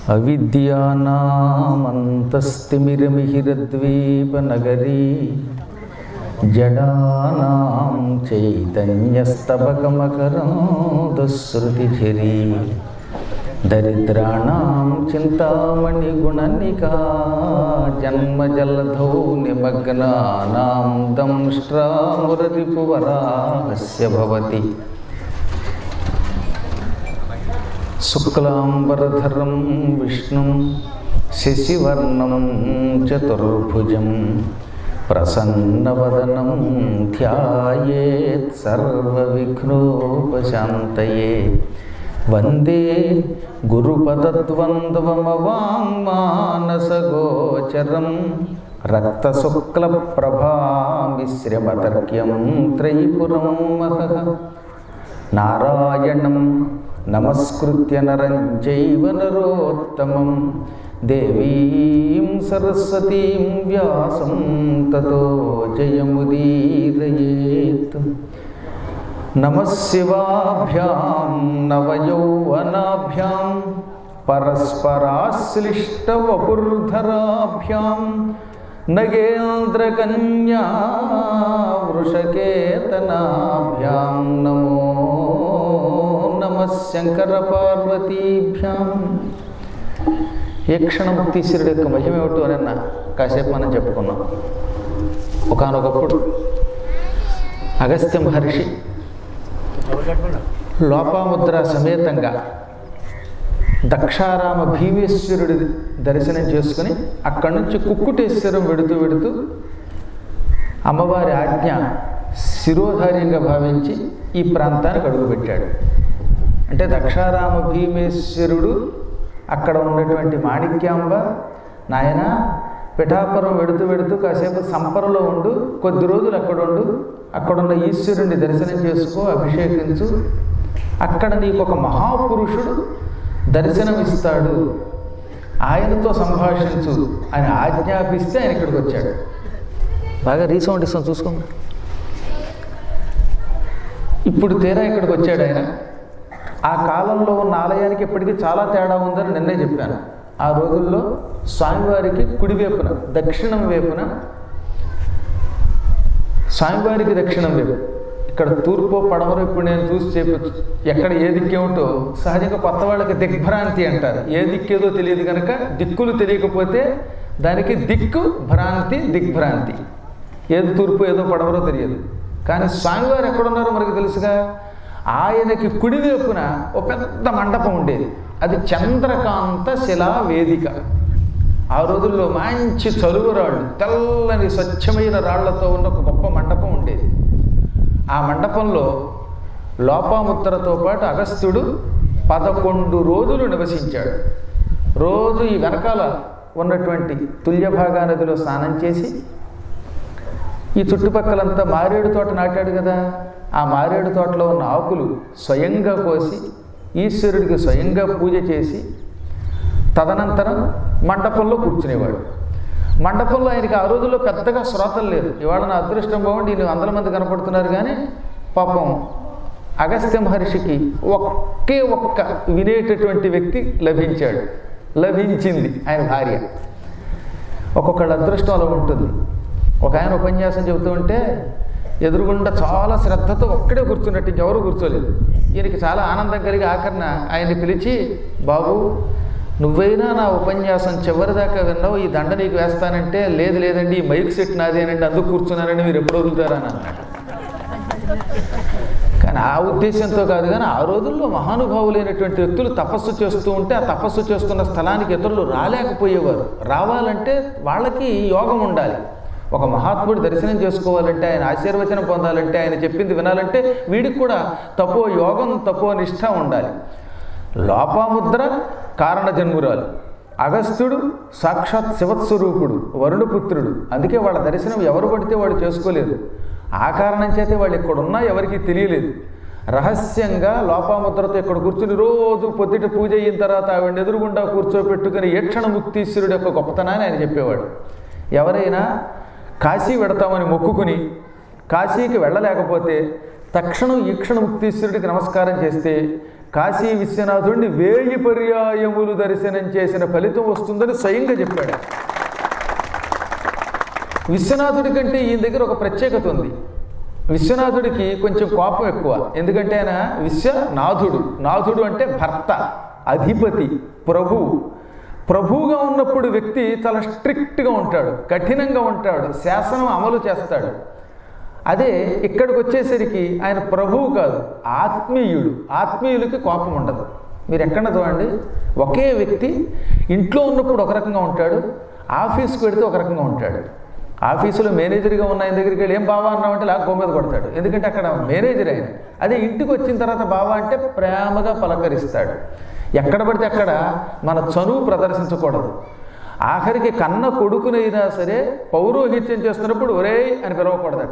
అవిద్యానామంతస్తిమిరమిహిరద్వీపనగరీ జడానాం చైతన్యస్తబకమకరాంతశ్రుతిఝరీ దరిద్రాణం చింతామణిగుణనికా జన్మజలధౌ నిమగ్నానాం దంష్ట్రామురరిపువరాహస్య భవతి శుక్లాంబరధరం విష్ణుం శశివర్ణం చతుర్భుజం ప్రసన్నవదనం ధ్యాయేత్ సర్వవిఘ్నోపశాంతయే వందే గురుపదద్వంద్వమవాङ्మానసగోచరం రక్తశుక్లప్రభామిశ్రమతర్క్యం త్రైపురం మహః నారాయణం నమస్కృత్య నరం చైవ నరోత్తమం దేవీం సరస్వతీం వ్యాసం తతో జయముదీరయేత్ నమశివాభ్యాం నవయౌవనాభ్యాం పరస్పరాశ్లిష్టవపుర్ధరాభ్యాం నగేంద్రకన్యా వృషకేతనాభ్యాం నమో నమ శంకరపార్వతీభ్యాం ఏ క్షణముక్తీశ్వరుడు యొక్క మహిమేమిటో అన్న కాసేపు మనం చెప్పుకున్నాం ఒకనొకప్పుడు అగస్త్య మహర్షి లోపాముద్ర సమేతంగా దక్షారామ భీమేశ్వరుడి దర్శనం చేసుకుని అక్కడి నుంచి కుక్కుటేశ్వరం వెడుతూ వెడుతూ అమ్మవారి ఆజ్ఞ శిరోధార్యంగా భావించి ఈ ప్రాంతానికి అడుగుపెట్టాడు అంటే దక్షారామ భీమేశ్వరుడు అక్కడ ఉన్నటువంటి మాణిక్యాంబ నాయన పిఠాపురం వెడుతూ వెడుతూ కాసేపు సంపరలో ఉండు కొద్ది రోజులు అక్కడ ఉండు అక్కడున్న ఈశ్వరుణ్ణి దర్శనం చేసుకో అభిషేకించు అక్కడ నీకు ఒక మహాపురుషుడు దర్శనమిస్తాడు ఆయనతో సంభాషించు అని ఆజ్ఞాపిస్తే ఆయన ఇక్కడికి వచ్చాడు బాగా రీసౌండ్ ఇస్తాం చూసుకోండి ఇప్పుడు తీరా ఇక్కడికి వచ్చాడు ఆయన ఆ కాలంలో ఉన్న ఆలయానికి ఇప్పటికీ చాలా తేడా ఉందని నిన్నే చెప్పాను ఆ రోజుల్లో స్వామివారికి కుడివైపున దక్షిణం వైపున స్వామివారికి దక్షిణం వైపు ఇక్కడ తూర్పు పడమరు ఇప్పుడు నేను చూసి చెప్పచ్చు ఎక్కడ ఏ దిక్కేమిటో సహజంగా కొత్త వాళ్ళకి దిగ్భ్రాంతి అంటారు ఏ దిక్కేదో తెలియదు కనుక దిక్కులు తెలియకపోతే దానికి దిక్కు భ్రాంతి దిగ్భ్రాంతి ఏది తూర్పు ఏదో పడమరో తెలియదు కానీ స్వామివారు ఎక్కడున్నారో మనకు తెలుసుగా ఆయనకి కుడివైపున ఒక పెద్ద మండపం ఉండేది అది చంద్రకాంత శిలా వేదిక ఆ రోజుల్లో మంచి చలువు రాళ్ళు తెల్లని స్వచ్ఛమైన రాళ్లతో ఉన్న ఒక గొప్ప మండపం ఉండేది ఆ మండపంలో లోపాముద్రతో పాటు అగస్త్యుడు పదకొండు రోజులు నివసించాడు రోజు ఈ వెనకాల ఉన్నటువంటి తుల్యభాగా నదిలో స్నానం చేసి ఈ చుట్టుపక్కలంతా మారేడు తోట నాటాడు కదా ఆ మారేడు తోటలో ఉన్న ఆకులు స్వయంగా కోసి ఈశ్వరుడికి స్వయంగా పూజ చేసి తదనంతరం మండపంలో కూర్చునేవాడు మండపంలో ఆయనకి ఆ రోజుల్లో పెద్దగా శ్రోతలు లేరు ఇవాళ నా అదృష్టం బాగుండి నేను వందల మంది కనపడుతున్నారు కానీ పాపం అగస్త్య మహర్షికి ఒకే ఒక్క వినేటటువంటి వ్యక్తి లభించాడు లభించింది ఆయన భార్య ఒక్కొక్కళ్ళ అదృష్టం అలా ఉంటుంది ఒక ఆయన ఉపన్యాసం చెబుతూ ఉంటే ఎదురుగుండా చాలా శ్రద్ధతో ఒక్కడే కూర్చున్నట్టు ఇంకెవరు కూర్చోలేదు ఈయనకి చాలా ఆనందం కలిగి ఆఖరణ ఆయన్ని పిలిచి బాబు నువ్వైనా నా ఉపన్యాసం చివరిదాకా విన్నావు ఈ దండ నీకు వేస్తానంటే లేదు లేదండి ఈ మైక్ సెట్ నాది అనండి అందుకు కూర్చున్నానని మీరు ఎప్పుడు వదులుతారని అన్నాడు కానీ ఆ ఉద్దేశంతో కాదు కానీ ఆ రోజుల్లో మహానుభావులైనటువంటి వ్యక్తులు తపస్సు చేస్తూ ఉంటే ఆ తపస్సు చేస్తున్న స్థలానికి ఇతరులు రాలేకపోయేవారు రావాలంటే వాళ్ళకి యోగం ఉండాలి ఒక మహాత్ముడు దర్శనం చేసుకోవాలంటే ఆయన ఆశీర్వచనం పొందాలంటే ఆయన చెప్పింది వినాలంటే వీడికి కూడా తపో యోగం తపో నిష్ఠ ఉండాలి లోపాముద్ర కారణ జన్మురాలు అగస్త్యుడు సాక్షాత్ శివస్వరూపుడు వరుణపుత్రుడు అందుకే వాళ్ళ దర్శనం ఎవరు పడితే వాడు చేసుకోలేదు ఆ కారణం చేతే వాళ్ళు ఇక్కడున్నా ఎవరికీ తెలియలేదు రహస్యంగా లోపాముద్రతో ఇక్కడ కూర్చుని రోజు పొద్దుట పూజ అయిన తర్వాత ఆవిడ ఎదురుగుండా కూర్చోపెట్టుకుని ఈక్షణ ముక్తీశ్వరుడు యొక్క గొప్పతనాన్ని ఆయన చెప్పేవాడు ఎవరైనా కాశీ వెడతామని మొక్కుకుని కాశీకి వెళ్ళలేకపోతే తక్షణం ఈక్షణ ముక్తీశ్వరుడికి నమస్కారం చేస్తే కాశీ విశ్వనాథుడిని వేయి పర్యాయములు దర్శనం చేసిన ఫలితం వస్తుందని స్వయంగా చెప్పాడు విశ్వనాథుడి కంటే ఈయన దగ్గర ఒక ప్రత్యేకత ఉంది విశ్వనాథుడికి కొంచెం కోపం ఎక్కువ ఎందుకంటే ఆయన విశ్వనాథుడు నాథుడు అంటే భర్త అధిపతి ప్రభు ప్రభువుగా ఉన్నప్పుడు వ్యక్తి చాలా స్ట్రిక్ట్గా ఉంటాడు కఠినంగా ఉంటాడు శాసనం అమలు చేస్తాడు అదే ఇక్కడికి వచ్చేసరికి ఆయన ప్రభువు కాదు ఆత్మీయుడు ఆత్మీయులకి కోపం ఉండదు మీరు ఎక్కడ చూడండి ఒకే వ్యక్తి ఇంట్లో ఉన్నప్పుడు ఒక రకంగా ఉంటాడు ఆఫీస్కి వెడితే ఒక రకంగా ఉంటాడు ఆఫీసులో మేనేజర్గా ఉన్న ఆయన దగ్గరికి వెళ్ళి ఏం బావా అన్నామంటే లాగా గోమీద కొడతాడు ఎందుకంటే అక్కడ మేనేజర్ ఆయన అదే ఇంటికి వచ్చిన తర్వాత బావా అంటే ప్రేమగా పలకరిస్తాడు ఎక్కడ పడితే అక్కడ మన చనువు ప్రదర్శించకూడదు ఆఖరికి కన్న కొడుకునైనా సరే పౌరోహిత్యం చేస్తున్నప్పుడు ఒరేయ్ అని పిలవకూడదట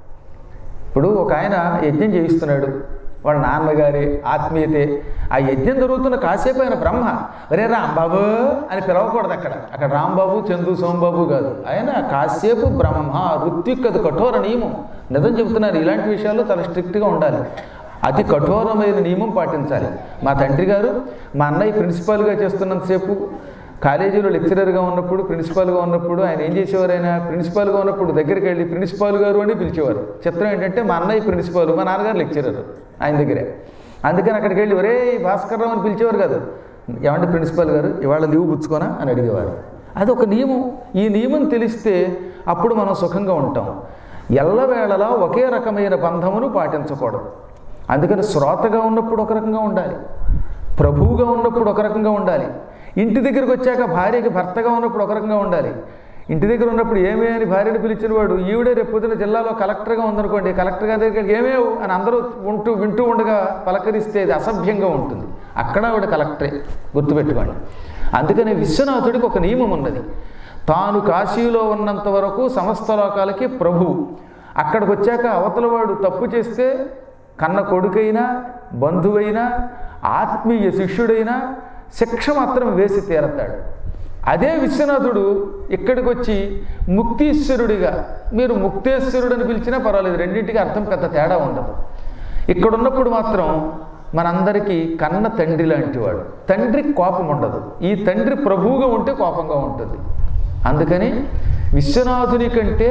ఇప్పుడు ఒక ఆయన యజ్ఞం చేయిస్తున్నాడు వాళ్ళ నాన్నగారి ఆత్మీయతే ఆ యజ్ఞం జరుగుతున్న కాసేపు ఆయన బ్రహ్మ ఒరే రాంబాబు అని పిలవకూడదు అక్కడ అక్కడ రాంబాబు చందు సోంబాబు కాదు ఆయన కాసేపు బ్రహ్మ ఋత్విక్ అది కఠోర నియమం నిజం చెబుతున్నారు ఇలాంటి విషయాల్లో చాలా స్ట్రిక్ట్గా ఉండాలి అతి కఠోరమైన నియమం పాటించాలి మా తండ్రి గారు మా అన్నయ్య ప్రిన్సిపాల్గా చేస్తున్నంతసేపు కాలేజీలో లెక్చరర్గా ఉన్నప్పుడు ప్రిన్సిపాల్గా ఉన్నప్పుడు ఆయన ఏం చేసేవారు ఆయన ప్రిన్సిపాల్గా ఉన్నప్పుడు దగ్గరికి వెళ్ళి ప్రిన్సిపాల్ గారు అని పిలిచేవారు చిత్రం ఏంటంటే మా అన్నయ్య ప్రిన్సిపాల్ మా నాన్నగారు లెక్చరర్ ఆయన దగ్గరే అందుకని అక్కడికి వెళ్ళి ఒరే భాస్కర్రావు అని పిలిచేవారు కాదు ఏమంటే ప్రిన్సిపాల్ గారు ఇవాళ లీవ్ పుచ్చుకోనా అని అడిగేవారు అది ఒక నియమం ఈ నియమం తెలిస్తే అప్పుడు మనం సుఖంగా ఉంటాం ఎల్లవేళలా ఒకే రకమైన బంధమును పాటించకూడదు అందుకని శ్రోతగా ఉన్నప్పుడు ఒక రకంగా ఉండాలి ప్రభువుగా ఉన్నప్పుడు ఒక రకంగా ఉండాలి ఇంటి దగ్గరికి వచ్చాక భార్యకి భర్తగా ఉన్నప్పుడు ఒక రకంగా ఉండాలి ఇంటి దగ్గర ఉన్నప్పుడు ఏమే అని భార్యను పిలిచిన వాడు ఈవిడే రేపు పొద్దున జిల్లాలో కలెక్టర్గా ఉందనుకోండి కలెక్టర్ గారి దగ్గరికి ఏమేవు అని అందరూ ఉంటూ వింటూ ఉండగా పలకరిస్తే అది అసభ్యంగా ఉంటుంది అక్కడ ఆవిడ కలెక్టరే గుర్తుపెట్టుకోండి అందుకని విశ్వనాథుడికి ఒక నియమం ఉన్నది తాను కాశీలో ఉన్నంత వరకు సమస్త లోకాలకి ప్రభువు అక్కడికి వచ్చాక అవతలవాడు తప్పు చేస్తే కన్న కొడుకైనా బంధువైనా ఆత్మీయ శిష్యుడైనా శిక్ష మాత్రం వేసి తీరతాడు అదే విశ్వనాథుడు ఇక్కడికి వచ్చి ముక్తీశ్వరుడిగా మీరు ముక్తేశ్వరుడు అని పిలిచినా పర్వాలేదు రెండింటికి అర్థం పెద్ద తేడా ఉండదు ఇక్కడ ఉన్నప్పుడు మాత్రం మనందరికీ కన్న తండ్రి లాంటివాడు తండ్రికి కోపం ఉండదు ఈ తండ్రి ప్రభువుగా ఉంటే కోపంగా ఉంటుంది అందుకని విశ్వనాథుని కంటే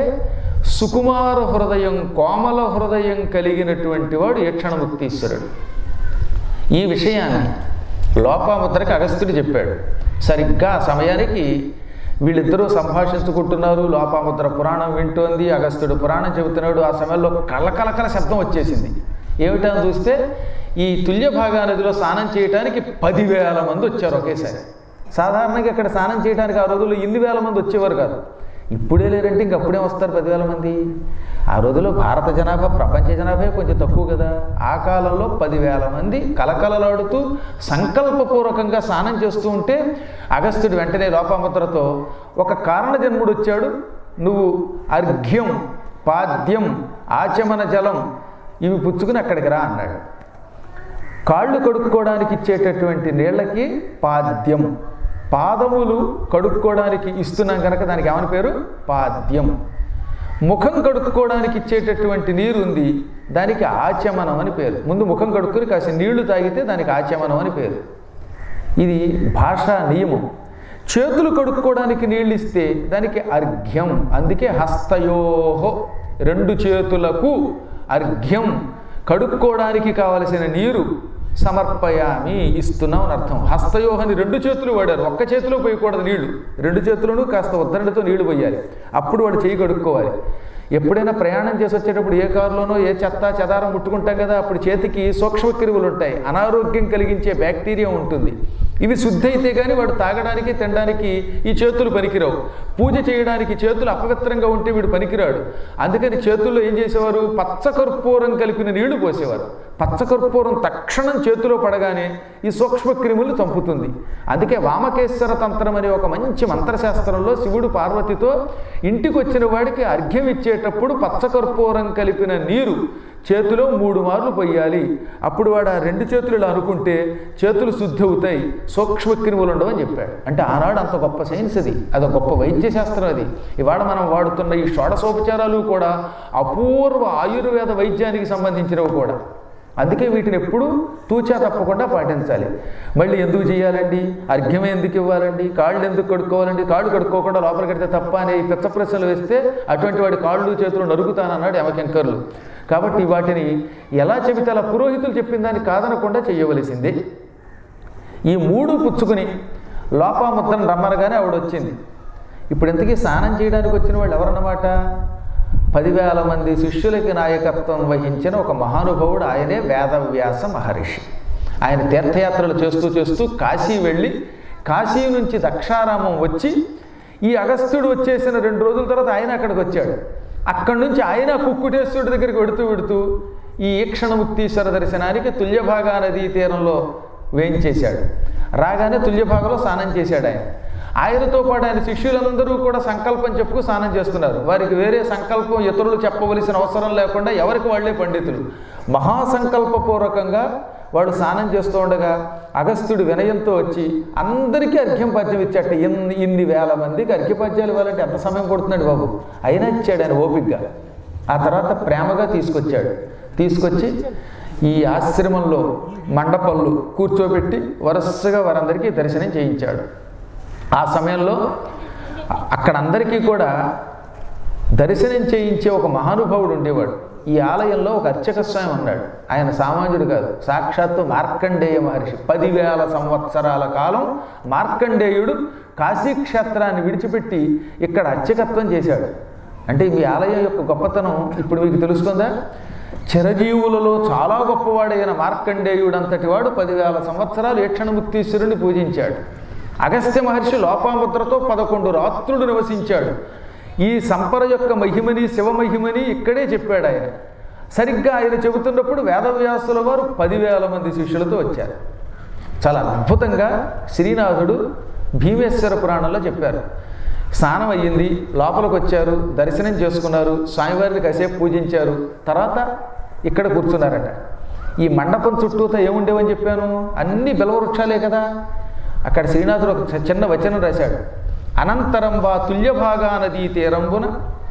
సుకుమార హృదయం కోమల హృదయం కలిగినటువంటి వాడు యక్షణముక్తీశ్వరుడు ఈ విషయాన్ని లోపాముద్రకి అగస్త్యుడు చెప్పాడు సరిగ్గా ఆ సమయానికి వీళ్ళిద్దరూ సంభాషించుకుంటున్నారు లోపాముద్ర పురాణం వింటోంది అగస్త్యుడు పురాణం చెబుతున్నాడు ఆ సమయంలో కలకలకల శబ్దం వచ్చేసింది ఏమిటని చూస్తే ఈ తుల్య భాగా నదిలో స్నానం చేయడానికి పదివేల మంది వచ్చారు ఒకేసారి సాధారణంగా ఇక్కడ స్నానం చేయడానికి ఆ రోజుల్లో ఇన్ని వేల మంది వచ్చేవారు కాదు ఇప్పుడే లేరంటే ఇంక అప్పుడే వస్తారు పదివేల మంది ఆ రోజుల్లో భారత జనాభా ప్రపంచ జనాభా కొంచెం తక్కువ కదా ఆ కాలంలో పదివేల మంది కలకలలాడుతూ సంకల్పపూర్వకంగా స్నానం చేస్తూ ఉంటే అగస్త్యుడు వెంటనే లోపాముద్రతో ఒక కారణ జన్ముడు వచ్చాడు నువ్వు అర్ఘ్యం పాద్యం ఆచమన జలం ఇవి పుచ్చుకుని అక్కడికి రా అన్నాడు కాళ్ళు కడుక్కోవడానికి ఇచ్చేటటువంటి నీళ్ళకి పాద్యం పాదములు కడుక్కోవడానికి ఇస్తున్నాం కనుక దానికి ఏమని పేరు పాద్యం ముఖం కడుక్కోవడానికి ఇచ్చేటటువంటి నీరు ఉంది దానికి ఆచమనం అని పేరు ముందు ముఖం కడుక్కొని కాసి నీళ్లు తాగితే దానికి ఆచమనం అని పేరు ఇది భాషా నియమం చేతులు కడుక్కోవడానికి నీళ్ళు ఇస్తే దానికి అర్ఘ్యం అందుకే హస్తయోహో రెండు చేతులకు అర్ఘ్యం కడుక్కోవడానికి కావలసిన నీరు సమర్పయామి ఇస్తున్నాం అని అర్థం హస్తయోహని రెండు చేతులు వాడారు ఒక్క చేతిలో పోయకూడదు నీళ్లు రెండు చేతులను కాస్త ఉద్దరణతో నీళ్లు పోయాలి అప్పుడు వాడు చేయి కడుక్కోవాలి ఎప్పుడైనా ప్రయాణం చేసి వచ్చేటప్పుడు ఏ కారులోనో ఏ చెత్త చెదారం ముట్టుకుంటాం కదా అప్పుడు చేతికి సూక్ష్మక్రిములు ఉంటాయి అనారోగ్యం కలిగించే బ్యాక్టీరియా ఉంటుంది ఇవి శుద్ధి అయితే కానీ వాడు తాగడానికి తినడానికి ఈ చేతులు పనికిరావు పూజ చేయడానికి చేతులు అపవిత్రంగా ఉంటే వీడు పనికిరాడు అందుకని చేతుల్లో ఏం చేసేవారు పచ్చకర్పూరం కలిపిన నీళ్లు పోసేవారు పచ్చకర్పూరం తక్షణం చేతిలో పడగానే ఈ సూక్ష్మక్రిములు చంపుతుంది అందుకే వామకేశ్వర తంత్రం అనే ఒక మంచి మంత్రశాస్త్రంలో శివుడు పార్వతితో ఇంటికి వచ్చిన వాడికి అర్ఘ్యం ఇచ్చేటప్పుడు పచ్చకర్పూరం కలిపిన నీరు చేతిలో మూడు మార్లు పొయ్యాలి అప్పుడు వాడు ఆ రెండు చేతులు ఇలా అనుకుంటే చేతులు శుద్ధి అవుతాయి సూక్ష్మక్రిములు ఉండవని చెప్పాడు అంటే ఆనాడు అంత గొప్ప సైన్స్ అది అది గొప్ప వైద్య శాస్త్రం అది ఇవాళ మనం వాడుతున్న ఈ షోడశోపచారాలు కూడా అపూర్వ ఆయుర్వేద వైద్యానికి సంబంధించినవి కూడా అందుకే వీటిని ఎప్పుడూ తూచా తప్పకుండా పాటించాలి మళ్ళీ ఎందుకు చేయాలండి అర్ఘ్యం ఎందుకు ఇవ్వాలండి కాళ్ళు ఎందుకు కడుక్కోవాలండి కాళ్ళు కడుక్కోకుండా లోపల కడితే తప్ప అనే ఈ పెద్ద ప్రశ్నలు వేస్తే అటువంటి వాడి కాళ్ళు చేతులు నరుకుతానన్నాడు యమకెంకర్లు కాబట్టి వాటిని ఎలా చెబితే అలా పురోహితులు చెప్పిన దాన్ని కాదనకుండా చేయవలసిందే ఈ మూడు పుచ్చుకుని లోపాముద్రను రమ్మనగానే ఆవిడ వచ్చింది ఇప్పుడు ఇంతకీ స్నానం చేయడానికి వచ్చిన వాళ్ళు ఎవరన్నమాట పదివేల మంది శిష్యులకి నాయకత్వం వహించిన ఒక మహానుభావుడు ఆయనే వేదవ్యాస మహర్షి ఆయన తీర్థయాత్రలు చేస్తూ చేస్తూ కాశీ వెళ్ళి కాశీ నుంచి దక్షారామం వచ్చి ఈ అగస్త్యుడు వచ్చేసిన రెండు రోజుల తర్వాత ఆయన అక్కడికి వచ్చాడు అక్కడి నుంచి ఆయన కుక్కుటేశ్వరుడి దగ్గరికి వెడుతూ వెడుతూ ఈ ఈక్షణముక్తీశ్వర దర్శనానికి తుల్యభాగా నదీ తీరంలో వేయించేశాడు రాగానే తుల్యభాగంలో స్నానం చేశాడు ఆయన ఆయనతో పాటు ఆయన శిష్యులందరూ కూడా సంకల్పం చెప్పుకు స్నానం చేస్తున్నారు వారికి వేరే సంకల్పం ఇతరులు చెప్పవలసిన అవసరం లేకుండా ఎవరికి వాళ్ళే పండితులు మహాసంకల్పపూర్వకంగా వాడు స్నానం చేస్తూ ఉండగా అగస్త్యుడు వినయంతో వచ్చి అందరికీ అర్ఘ్యంపాద్యం ఇచ్చాట ఇన్ని ఇన్ని వేల మందికి అర్ఘ్యపాద్యాలు ఇవ్వాలంటే ఎంత సమయం పడుతున్నాడు బాబు అయినా ఇచ్చాడు ఆయన ఓపిగ్గా ఆ తర్వాత ప్రేమగా తీసుకొచ్చాడు తీసుకొచ్చి ఈ ఆశ్రమంలో మండపంలో కూర్చోబెట్టి వరుసగా వారందరికీ దర్శనం చేయించాడు ఆ సమయంలో అక్కడ అందరికీ కూడా దర్శనం చేయించే ఒక మహానుభావుడు ఉండేవాడు ఈ ఆలయంలో ఒక అర్చక స్వామి ఉన్నాడు ఆయన సామాన్యుడు కాదు సాక్షాత్తు మార్కండేయ మహర్షి పదివేల సంవత్సరాల కాలం మార్కండేయుడు కాశీక్షేత్రాన్ని విడిచిపెట్టి ఇక్కడ అర్చకత్వం చేశాడు అంటే ఈ ఆలయం యొక్క గొప్పతనం ఇప్పుడు మీకు తెలుస్తుందా చిరజీవులలో చాలా గొప్పవాడైన మార్కండేయుడు అంతటి వాడు పదివేల సంవత్సరాలు ఈక్షణముక్తీశ్వరుని పూజించాడు అగస్త్య మహర్షి లోపాముద్రతో పదకొండు రాత్రులు నివసించాడు ఈ సంపర యొక్క మహిమని శివమహిమని ఇక్కడే చెప్పాడు ఆయన సరిగ్గా ఆయన చెబుతున్నప్పుడు వేదవ్యాసుల వారు పదివేల మంది శిష్యులతో వచ్చారు చాలా అద్భుతంగా శ్రీనాథుడు భీమేశ్వర పురాణంలో చెప్పారు స్నానం అయ్యింది లోపలికి వచ్చారు దర్శనం చేసుకున్నారు స్వామివారిని కాసేపు పూజించారు తర్వాత ఇక్కడ కూర్చున్నారట ఈ మండపం చుట్టూతో ఏముండేవని చెప్పాను అన్ని బెలవృక్షాలే కదా అక్కడ శ్రీనాథుడు ఒక చిన్న వచనం రాశాడు అనంతరం వా తుల్యభాగా నదీ తీరంబున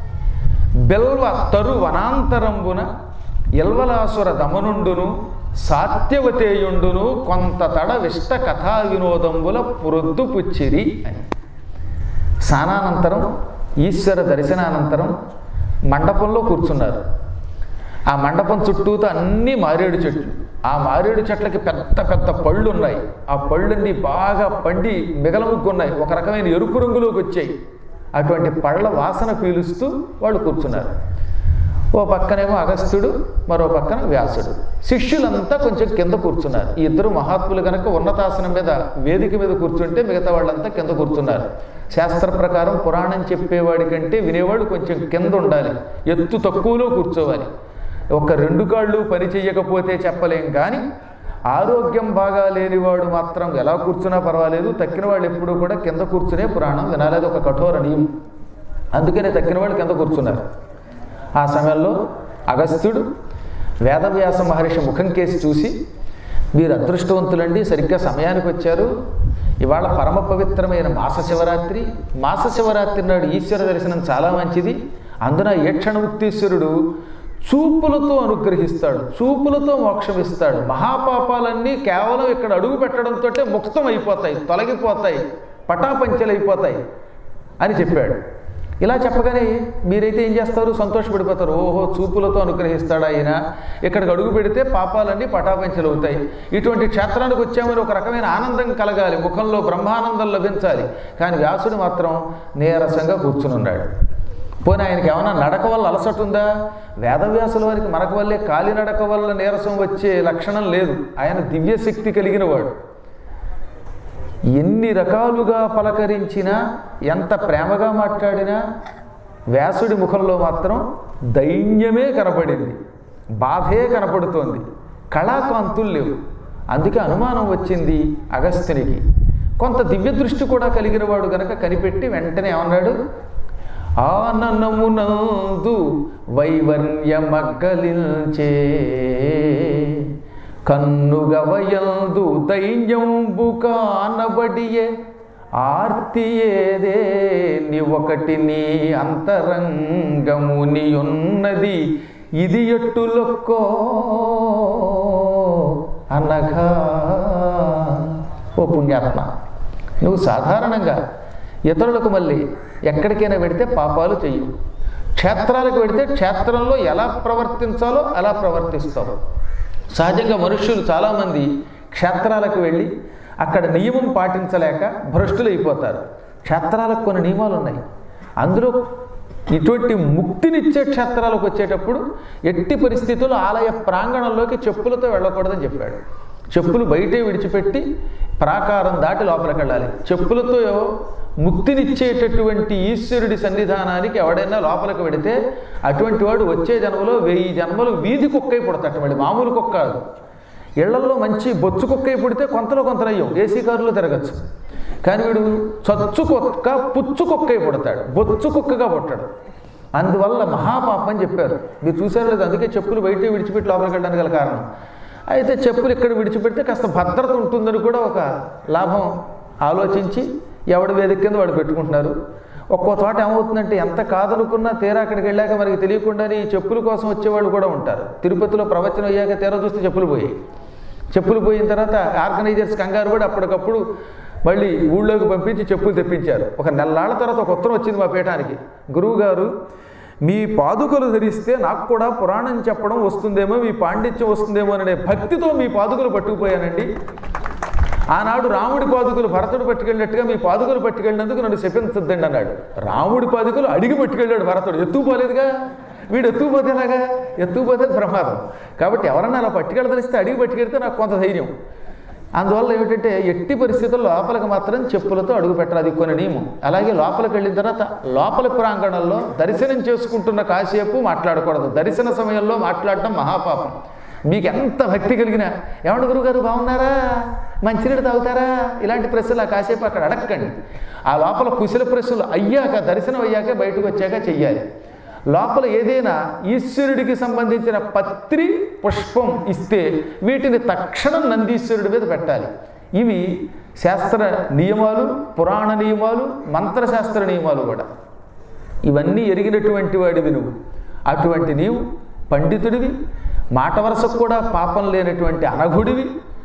బెల్వ తరు వనాంతరంబున ఎల్వలాసుర దమనుండును సాత్యవతేయుండును కొంత తడ విష్ట కథా వినోదంబుల పురొద్దు పుచ్చిరి అని స్నానానంతరం ఈశ్వర దర్శనానంతరం మండపంలో కూర్చున్నారు ఆ మండపం చుట్టూతో అన్ని మారేడు చెట్లు ఆ మారేడు చెట్లకి పెద్ద పెద్ద పళ్ళు ఉన్నాయి ఆ పళ్ళన్నీ బాగా పండి మిగలముగ్గున్నాయి ఒక రకమైన ఎరుపు రంగులోకి వచ్చాయి అటువంటి పళ్ళ వాసన పీలుస్తూ వాళ్ళు కూర్చున్నారు ఓ పక్కనేమో అగస్త్యుడు మరో పక్కన వ్యాసుడు శిష్యులంతా కొంచెం కింద కూర్చున్నారు ఈ ఇద్దరు మహాత్ములు కనుక ఉన్నతాసనం మీద వేదిక మీద కూర్చుంటే మిగతా వాళ్ళంతా కింద కూర్చున్నారు శాస్త్ర ప్రకారం పురాణం చెప్పేవాడి కంటే వినేవాడు కొంచెం కింద ఉండాలి ఎత్తు తక్కువలో కూర్చోవాలి ఒక రెండు కాళ్ళు పని చెయ్యకపోతే చెప్పలేం కానీ ఆరోగ్యం బాగా లేనివాడు మాత్రం ఎలా కూర్చున్నా పర్వాలేదు తక్కిన వాళ్ళు ఎప్పుడూ కూడా కింద కూర్చునే పురాణం వినాలేదు ఒక కఠోర నియమం అందుకనే తక్కిన వాళ్ళు కింద కూర్చున్నారు ఆ సమయంలో అగస్త్యుడు వేదవ్యాస మహర్షి ముఖం కేసి చూసి మీరు అదృష్టవంతులండి సరిగ్గా సమయానికి వచ్చారు ఇవాళ పరమ పవిత్రమైన మాస శివరాత్రి మాస శివరాత్రి నాడు ఈశ్వర దర్శనం చాలా మంచిది అందున ఈక్షణముక్తీశ్వరుడు చూపులతో అనుగ్రహిస్తాడు చూపులతో మోక్షం ఇస్తాడు మహాపాపాలన్నీ కేవలం ఇక్కడ అడుగు పెట్టడంతో ముక్తం అయిపోతాయి తొలగిపోతాయి పటాపంచలైపోతాయి అని చెప్పాడు ఇలా చెప్పగానే మీరైతే ఏం చేస్తారు సంతోషపడిపోతారు ఓహో చూపులతో అనుగ్రహిస్తాడు ఆయన ఇక్కడికి అడుగు పెడితే పాపాలన్నీ పటాపంచలు అవుతాయి ఇటువంటి క్షేత్రానికి వచ్చామని ఒక రకమైన ఆనందం కలగాలి ముఖంలో బ్రహ్మానందం లభించాలి కానీ వ్యాసుడు మాత్రం నీరసంగా కూర్చుని ఉన్నాడు పోనీ ఆయనకి ఏమైనా నడక వల్ల అలసట ఉందా వేదవ్యాసుల వారికి మనక వల్లే కాలినడక వల్ల నీరసం వచ్చే లక్షణం లేదు ఆయన దివ్యశక్తి కలిగిన వాడు ఎన్ని రకాలుగా పలకరించినా ఎంత ప్రేమగా మాట్లాడినా వ్యాసుడి ముఖంలో మాత్రం దైన్యమే కనపడింది బాధే కనపడుతోంది కళాకాంతులు లేవు అందుకే అనుమానం వచ్చింది అగస్త్యునికి కొంత దివ్య దృష్టి కూడా కలిగిన వాడు గనక కనిపెట్టి వెంటనే ఏమన్నాడు ఆననమునందు వైవర్యమగ్గలించే కన్నుగవయందు దైన్యంబు కానబడియే ఆర్తియేదే ని ఒకటి నీ అంతరంగముని ఉన్నది ఇది ఎట్టులొక్కో పుణ్యాత్మ నువ్వు సాధారణంగా ఇతరులకు మళ్ళీ ఎక్కడికైనా వెడితే పాపాలు చెయ్యు క్షేత్రాలకు వెడితే క్షేత్రంలో ఎలా ప్రవర్తించాలో అలా ప్రవర్తిస్తావు సహజంగా మనుష్యులు చాలామంది క్షేత్రాలకు వెళ్ళి అక్కడ నియమం పాటించలేక భ్రష్టులు అయిపోతారు క్షేత్రాలకు కొన్ని నియమాలు ఉన్నాయి అందులో ఇటువంటి ముక్తినిచ్చే క్షేత్రాలకు వచ్చేటప్పుడు ఎట్టి పరిస్థితుల్లో ఆలయ ప్రాంగణంలోకి చెప్పులతో వెళ్ళకూడదని చెప్పాడు చెప్పులు బయటే విడిచిపెట్టి ప్రాకారం దాటి లోపలికి వెళ్ళాలి చెప్పులతో ముక్తినిచ్చేటటువంటి ఈశ్వరుడి సన్నిధానానికి ఎవడైనా లోపలికి వెడితే అటువంటి వాడు వచ్చే జన్మలో వెయ్యి జన్మలు వీధి కుక్కై పుడతాడు వాడి మామూలు కుక్క కాదు ఇళ్లలో మంచి బొచ్చు కుక్కై పుడితే కొంతలో కొంతలయ్యం ఏసీ కారులో తిరగచ్చు కానీ వీడు చచ్చు కుక్క పుచ్చు కుక్కై పుడతాడు బొచ్చు కుక్కగా పుట్టాడు అందువల్ల మహాపాపం అని చెప్పారు మీరు చూసారు లేదు అందుకే చెప్పులు బయట విడిచిపెట్టి లోపలికి వెళ్ళడానికి గల కారణం అయితే చెప్పులు ఇక్కడ విడిచిపెడితే కాస్త భద్రత ఉంటుందని కూడా ఒక లాభం ఆలోచించి ఎవడి వేదిక కింద వాడు పెట్టుకుంటున్నారు ఒక్కో చోట ఏమవుతుందంటే ఎంత కాదనుకున్నా తీరా అక్కడికి వెళ్ళాక మనకి తెలియకుండానే ఈ చెప్పుల కోసం వచ్చేవాళ్ళు కూడా ఉంటారు తిరుపతిలో ప్రవచనం అయ్యాక తీరా చూస్తే చెప్పులు పోయాయి చెప్పులు పోయిన తర్వాత ఆర్గనైజర్స్ కంగారు కూడా అప్పటికప్పుడు మళ్ళీ ఊళ్ళోకి పంపించి చెప్పులు తెప్పించారు ఒక నెల్లాళ్ళ తర్వాత ఒక ఉత్తరం వచ్చింది మా పీఠానికి గురువు గారు మీ పాదుకలు ధరిస్తే నాకు కూడా పురాణం చెప్పడం వస్తుందేమో మీ పాండిత్యం వస్తుందేమో అనే భక్తితో మీ పాదుకలు పట్టుకుపోయానండి ఆనాడు రాముడి పాదుకలు భరతుడు పట్టుకెళ్ళినట్టుగా మీ పాదుకలు పట్టుకెళ్ళినందుకు నన్ను శపించద్దండి అన్నాడు రాముడి పాదుకలు అడిగి పట్టుకెళ్ళాడు భరతుడు ఎత్తుకుపోలేదుగా వీడు ఎత్తుకుపోతే ఎలాగా ఎత్తుకుపోతే ప్రమాదం కాబట్టి ఎవరన్నా అలా పట్టుకెళ్ళదలిస్తే అడిగి పట్టుకెడితే నాకు కొంత ధైర్యం అందువల్ల ఏమిటంటే ఎట్టి పరిస్థితుల్లో లోపలికి మాత్రం చెప్పులతో అడుగు పెట్టాలి అది కొన్ని నియమం అలాగే లోపలికి వెళ్ళిన తర్వాత లోపల ప్రాంగణంలో దర్శనం చేసుకుంటున్న కాసేపు మాట్లాడకూడదు దర్శన సమయంలో మాట్లాడటం మహాపాపం మీకు ఎంత భక్తి కలిగినా ఏమంటే గురుగారు బాగున్నారా మంచినీళ్ళు తాగుతారా ఇలాంటి ప్రశ్నలు ఆ కాసేపు అక్కడ అడగండి ఆ లోపల కుశల ప్రశ్నలు అయ్యాక దర్శనం అయ్యాక బయటకు వచ్చాక చెయ్యాలి లోపల ఏదైనా ఈశ్వరుడికి సంబంధించిన పత్రి పుష్పం ఇస్తే వీటిని తక్షణం నందీశ్వరుడి మీద పెట్టాలి ఇవి శాస్త్ర నియమాలు పురాణ నియమాలు మంత్రశాస్త్ర నియమాలు కూడా ఇవన్నీ ఎరిగినటువంటి వాడివి నువ్వు అటువంటి నీవు పండితుడివి మాట వరసకు కూడా పాపం లేనటువంటి అనఘుడివి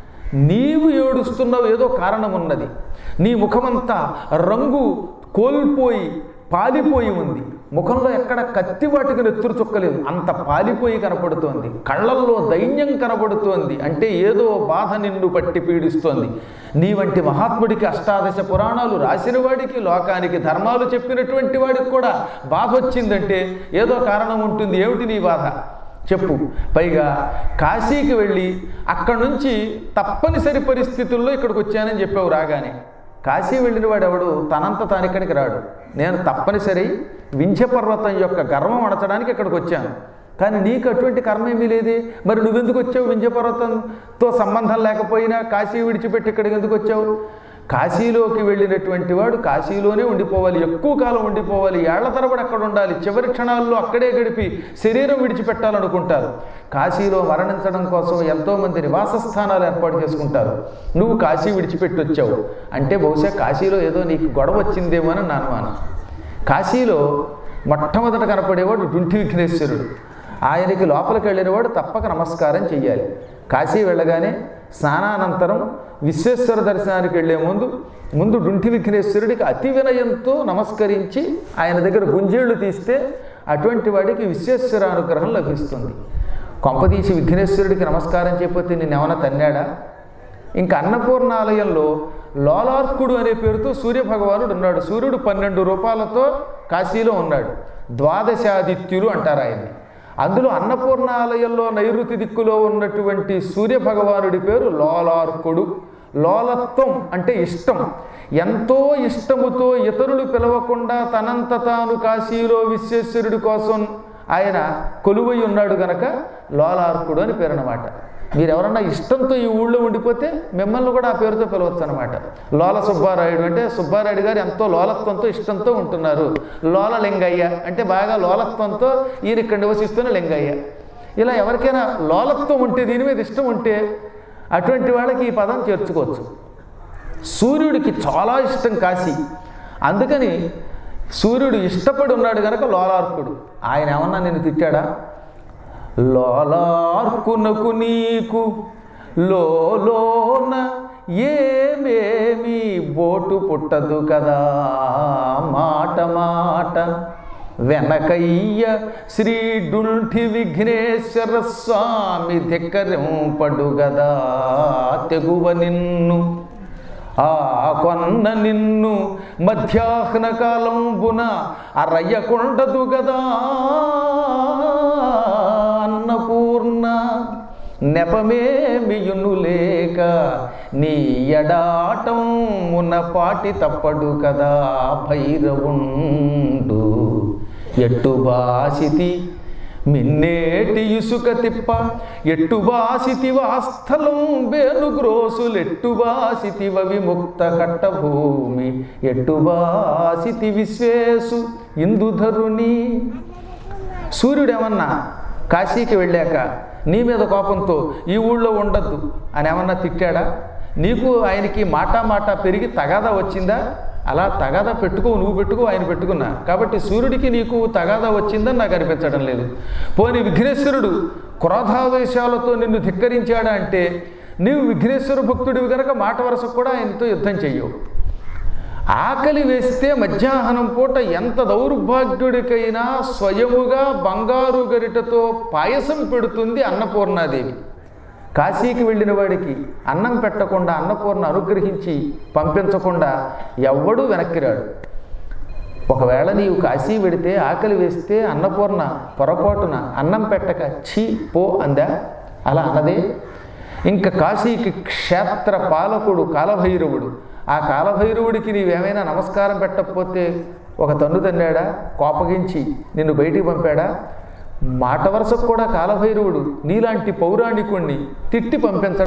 నీవు ఏడుస్తున్నావు ఏదో కారణం ఉన్నది నీ ముఖమంతా రంగు కోల్పోయి పాలిపోయి ఉంది ముఖంలో ఎక్కడ కత్తి వాటికి నెత్తురు చుక్కలేదు అంత పాలిపోయి కనపడుతోంది కళ్ళల్లో దైన్యం కనబడుతోంది అంటే ఏదో బాధ నిన్ను పట్టి పీడిస్తోంది నీ వంటి మహాత్ముడికి అష్టాదశ పురాణాలు రాసిన వాడికి లోకానికి ధర్మాలు చెప్పినటువంటి వాడికి కూడా బాధ వచ్చిందంటే ఏదో కారణం ఉంటుంది ఏమిటి నీ బాధ చెప్పు పైగా కాశీకి వెళ్ళి అక్కడి నుంచి తప్పనిసరి పరిస్థితుల్లో ఇక్కడికి వచ్చానని చెప్పావు రాగానే కాశీ వెళ్ళిన వాడు ఎవడు తనంత తాను ఇక్కడికి రాడు నేను తప్పనిసరి వింధ్య పర్వతం యొక్క గర్వం అణచడానికి ఇక్కడికి వచ్చాను కానీ నీకు అటువంటి కర్మ ఏమీ లేదే మరి నువ్వెందుకు వచ్చావు వింధ్య పర్వతంతో సంబంధం లేకపోయినా కాశీ విడిచిపెట్టి ఇక్కడికి ఎందుకు వచ్చావు కాశీలోకి వెళ్ళినటువంటి వాడు కాశీలోనే ఉండిపోవాలి ఎక్కువ కాలం ఉండిపోవాలి ఏళ్ల తరబడి అక్కడ ఉండాలి చివరి క్షణాల్లో అక్కడే గడిపి శరీరం విడిచిపెట్టాలనుకుంటారు కాశీలో మరణించడం కోసం ఎంతోమంది నివాస స్థానాలు ఏర్పాటు చేసుకుంటారు నువ్వు కాశీ విడిచిపెట్టి వచ్చావు అంటే బహుశా కాశీలో ఏదో నీకు గొడవ వచ్చిందేమో అని నా అనుమానం కాశీలో మొట్టమొదట కనపడేవాడు డుంటి విఘ్నేశ్వరుడు ఆయనకి లోపలికి వెళ్ళినవాడు తప్పక నమస్కారం చెయ్యాలి కాశీ వెళ్ళగానే స్నానానంతరం విశ్వేశ్వర దర్శనానికి వెళ్లే ముందు ముందు డుంటి విఘ్నేశ్వరుడికి అతి వినయంతో నమస్కరించి ఆయన దగ్గర గుంజేళ్లు తీస్తే అటువంటి వాడికి విశ్వేశ్వర అనుగ్రహం లభిస్తుంది కొంపదీసి విఘ్నేశ్వరుడికి నమస్కారం చేయకపోతే నేనేమన్నా తన్నాడా ఇంకా అన్నపూర్ణాలయంలో లోలార్కుడు అనే పేరుతో సూర్యభగవానుడు ఉన్నాడు సూర్యుడు పన్నెండు రూపాయలతో కాశీలో ఉన్నాడు ద్వాదశాదిత్యులు అంటారు ఆయన్ని అందులో అన్నపూర్ణాలయంలో నైరుతి దిక్కులో ఉన్నటువంటి సూర్యభగవానుడి పేరు లోలార్కుడు లోలత్వం అంటే ఇష్టం ఎంతో ఇష్టముతో ఇతరులు పిలవకుండా తనంత తాను కాశీలో విశ్వేశ్వరుడి కోసం ఆయన కొలువై ఉన్నాడు గనక లోలార్కుడు అని పేరు అనమాట మీరు ఎవరన్నా ఇష్టంతో ఈ ఊళ్ళో ఉండిపోతే మిమ్మల్ని కూడా ఆ పేరుతో పిలవచ్చు అనమాట లోల సుబ్బారాయుడు అంటే సుబ్బారాయుడు గారు ఎంతో లోలత్వంతో ఇష్టంతో ఉంటున్నారు లోల లింగయ్య అంటే బాగా లోలత్వంతో ఈయన ఇక్కడ నివసిస్తున్న లింగయ్య ఇలా ఎవరికైనా లోలత్వం ఉంటే దీని మీద ఇష్టం ఉంటే అటువంటి వాళ్ళకి ఈ పదం చేర్చుకోవచ్చు సూర్యుడికి చాలా ఇష్టం కాశీ అందుకని సూర్యుడు ఇష్టపడి ఉన్నాడు కనుక లోలార్కుడు ఆయన ఏమన్నా నేను తిట్టాడా లోలార్కునకు నీకు లోన ఏమేమి బోటు పుట్టదు కదా మాట మాట వెనకయ్య శ్రీ డుంఠి విఘ్నేశ్వర స్వామి ధిక్కరింపడు గదా తెగువ నిన్ను ఆ కొన్న నిన్ను మధ్యాహ్న కాలంబున అరయ్యకుండదు గదా అన్నపూర్ణ నెపమేమియును లేక నీ ఎడాటం మున పాటి తప్పడు కదా భైరవుండు ఎట్టు బాసితి మిన్నేటి ఇసుక తిప్ప ఎట్టు బాసితి వాస్థలం వేను గ్రోసులు ఎట్టు బాసితివ విముక్త కట్టభూమి ఎట్టు బాసితి విశ్వేసు ఇందుధరుని సూర్యుడు ఏమన్నా కాశీకి వెళ్ళాక నీ మీద కోపంతో ఈ ఊళ్ళో ఉండద్దు అని ఏమన్నా తిట్టాడా నీకు ఆయనకి మాటా మాటా పెరిగి తగాదా వచ్చిందా అలా తగాదా పెట్టుకో నువ్వు పెట్టుకో ఆయన పెట్టుకున్నా కాబట్టి సూర్యుడికి నీకు తగాదా వచ్చిందని నాకు అనిపించడం లేదు పోని విఘ్నేశ్వరుడు క్రోధావేశాలతో నిన్ను ధిక్కరించాడా అంటే నీవు విఘ్నేశ్వర భక్తుడివి కనుక మాట వరసకు కూడా ఆయనతో యుద్ధం చెయ్యవు ఆకలి వేస్తే మధ్యాహ్నం పూట ఎంత దౌర్భాగ్యుడికైనా స్వయముగా బంగారు గరిటతో పాయసం పెడుతుంది అన్నపూర్ణాదేవి కాశీకి వెళ్ళిన వాడికి అన్నం పెట్టకుండా అన్నపూర్ణ అనుగ్రహించి పంపించకుండా ఎవ్వడూ వెనక్కి రాడు ఒకవేళ నీవు కాశీ వెడితే ఆకలి వేస్తే అన్నపూర్ణ పొరపాటున అన్నం పెట్టక ఛీ పో అందా అలా అన్నదే ఇంకా కాశీకి క్షేత్ర పాలకుడు కాలభైరవుడు ఆ కాలభైరవుడికి నీవేమైనా నమస్కారం పెట్టకపోతే ఒక తన్ను తన్నాడా కోపగించి నిన్ను బయటికి పంపాడా మాట వరుసకు కూడా కాలభైరవుడు నీలాంటి పౌరాణికుణ్ణి తిట్టి పంపించడం